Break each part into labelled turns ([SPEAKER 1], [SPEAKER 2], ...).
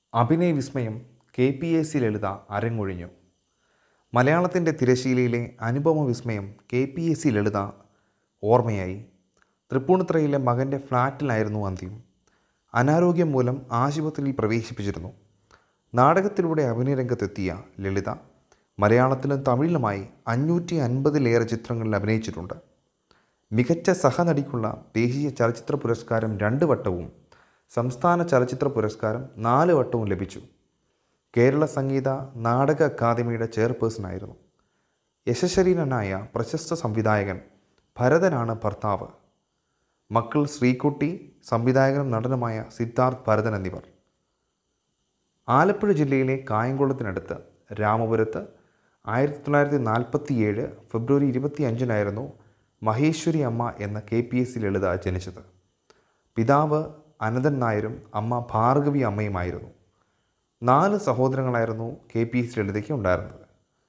[SPEAKER 1] അഭിനയ വിസ്മയം K P A C Lalitha അരങ്ങൊഴിഞ്ഞു മലയാളത്തിൻ്റെ തിരശീലയിലെ അനുപമ വിസ്മയം K P A C Lalitha ഓർമ്മയായി തൃപ്പൂണിത്തുറയിലെ മകൻ്റെ ഫ്ലാറ്റിലായിരുന്നു അന്ത്യം അനാരോഗ്യം മൂലം ആശുപത്രിയിൽ പ്രവേശിപ്പിച്ചിരുന്നു നാടകത്തിലൂടെ അഭിനയ രംഗത്തെത്തിയ ലളിത മലയാളത്തിലും തമിഴിലുമായി അഞ്ഞൂറ്റി അൻപതിലേറെ ചിത്രങ്ങളിൽ അഭിനയിച്ചിട്ടുണ്ട് മികച്ച സഹനടിക്കുള്ള ദേശീയ ചലച്ചിത്ര പുരസ്കാരം രണ്ട് വട്ടവും സംസ്ഥാന ചലച്ചിത്ര പുരസ്കാരം നാല് വട്ടവും ലഭിച്ചു കേരള സംഗീത നാടക അക്കാദമിയുടെ ചെയർപേഴ്സണായിരുന്നു യശശരീരനായ പ്രശസ്ത സംവിധായകൻ ഭരതനാണ് ഭർത്താവ് മക്കൾ ശ്രീകുട്ടി സംവിധായകനും നടനുമായ സിദ്ധാർത്ഥ് ഭരതൻ എന്നിവർ ആലപ്പുഴ ജില്ലയിലെ കായംകുളത്തിനടുത്ത് രാമപുരത്ത് ആയിരത്തി തൊള്ളായിരത്തി നാൽപ്പത്തി ഏഴ് ഫെബ്രുവരി ഇരുപത്തി അഞ്ചിനായിരുന്നു മഹേശ്വരി അമ്മ എന്ന K P S C Lalitha ജനിച്ചത് പിതാവ് അനന്തൻ നായരും അമ്മ ഭാർഗവി അമ്മയുമായിരുന്നു നാല് സഹോദരങ്ങളായിരുന്നു കെ പി എസ് സി ലളിതയ്ക്ക് ഉണ്ടായിരുന്നത്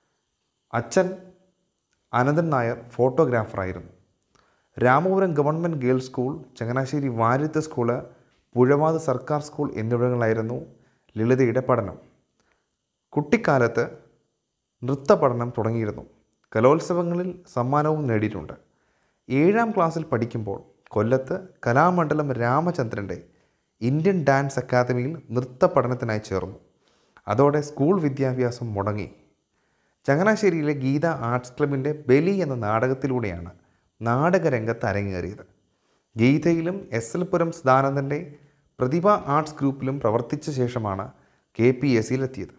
[SPEAKER 1] അച്ഛൻ അനന്തൻ നായർ ഫോട്ടോഗ്രാഫറായിരുന്നു Ramapuram government girls school Changanassery Variyath school Puzhavathu സർക്കാർ സ്കൂൾ എന്നിവിടങ്ങളിലായിരുന്നു ലളിതയുടെ പഠനം കുട്ടിക്കാലത്ത് നൃത്ത പഠനം തുടങ്ങിയിരുന്നു കലോത്സവങ്ങളിൽ സമ്മാനവും നേടിയിട്ടുണ്ട് ഏഴാം ക്ലാസ്സിൽ പഠിക്കുമ്പോൾ കൊല്ലത്ത് കലാമണ്ഡലം രാമചന്ദ്രൻ്റെ ഇന്ത്യൻ ഡാൻസ് അക്കാദമിയിൽ നൃത്ത പഠനത്തിനായി ചേർന്നു അതോടെ സ്കൂൾ വിദ്യാഭ്യാസം മുടങ്ങി ചങ്ങനാശ്ശേരിയിലെ ഗീത ആർട്സ് ക്ലബിൻ്റെ ബലി എന്ന നാടകത്തിലൂടെയാണ് നാടകരംഗത്ത് അരങ്ങേറിയത് ഗീതയിലും എസ് എൽ പുരം സദാനന്ദൻ്റെ പ്രതിഭ ആർട്സ് ഗ്രൂപ്പിലും പ്രവർത്തിച്ച ശേഷമാണ് കെ പി എസ് സിയിലെത്തിയത്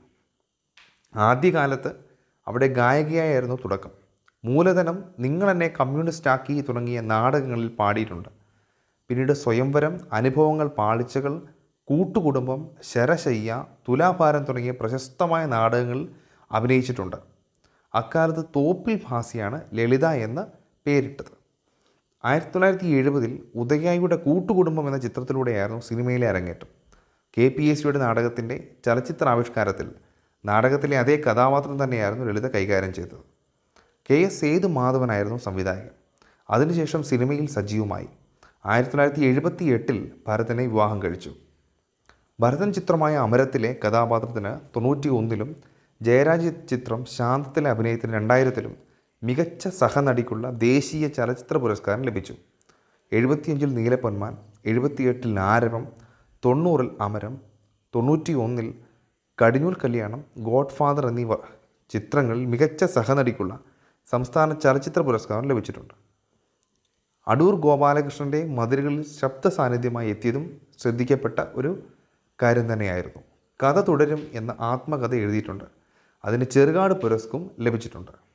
[SPEAKER 1] ആദ്യകാലത്ത് അവിടെ ഗായികയായിരുന്നു തുടക്കം മൂലധനം നിങ്ങളെന്നെ കമ്മ്യൂണിസ്റ്റാക്കി തുടങ്ങിയ നാടകങ്ങളിൽ പാടിയിട്ടുണ്ട് പിന്നീട് സ്വയംവരം അനുഭവങ്ങൾ പാളിച്ചകൾ കൂട്ടുകുടുംബം ശരശയ്യ തുലാഭാരം തുടങ്ങിയ പ്രശസ്തമായ നാടകങ്ങളിൽ അഭിനയിച്ചിട്ടുണ്ട് അക്കാലത്ത് തോപ്പിൽ ഭാസിയാണ് ലളിത എന്ന് പേരിട്ടത് ആയിരത്തി തൊള്ളായിരത്തി എഴുപതിൽ ഉദയായിയുടെ കൂട്ടുകുടുംബം എന്ന ചിത്രത്തിലൂടെയായിരുന്നു സിനിമയിലെ അരങ്ങേറ്റം കെ പി എസ് സിയുടെ നാടകത്തിൻ്റെ ചലച്ചിത്ര ആവിഷ്കാരത്തിൽ നാടകത്തിലെ അതേ കഥാപാത്രം തന്നെയായിരുന്നു ലളിത കൈകാര്യം ചെയ്തത് കെ എസ് സേതു മാധവനായിരുന്നു സംവിധായകൻ അതിനുശേഷം സിനിമയിൽ സജീവമായി ആയിരത്തി തൊള്ളായിരത്തി എഴുപത്തി എട്ടിൽ ഭരതനെ വിവാഹം കഴിച്ചു ഭരതൻ ചിത്രമായ അമരത്തിലെ കഥാപാത്രത്തിന് തൊണ്ണൂറ്റി ഒന്നിലും ജയരാജ് ചിത്രം ശാന്തത്തിലെ അഭിനയത്തിന് രണ്ടായിരത്തിലും മികച്ച സഹനടിക്കുള്ള ദേശീയ ചലച്ചിത്ര പുരസ്കാരം ലഭിച്ചു എഴുപത്തിയഞ്ചിൽ നീലപ്പൊന്മാൻ എഴുപത്തിയെട്ടിൽ ആരവം തൊണ്ണൂറിൽ അമരം തൊണ്ണൂറ്റി ഒന്നിൽ കടിഞ്ഞൂൽ കല്യാണം ഗോഡ് ഫാദർ എന്നീ വ- ചിത്രങ്ങളിൽ മികച്ച സഹനടിക്കുള്ള സംസ്ഥാന ചലച്ചിത്ര പുരസ്കാരം ലഭിച്ചിട്ടുണ്ട് അടൂർ ഗോപാലകൃഷ്ണൻ്റെ മതിലുകളിൽ ശബ്ദ സാന്നിധ്യമായി എത്തിയതും ശ്രദ്ധിക്കപ്പെട്ട ഒരു കാര്യം തന്നെയായിരുന്നു കഥ തുടരും എന്ന ആത്മകഥ എഴുതിയിട്ടുണ്ട് അതിന് ചെറുകാട് പുരസ്കും ലഭിച്ചിട്ടുണ്ട്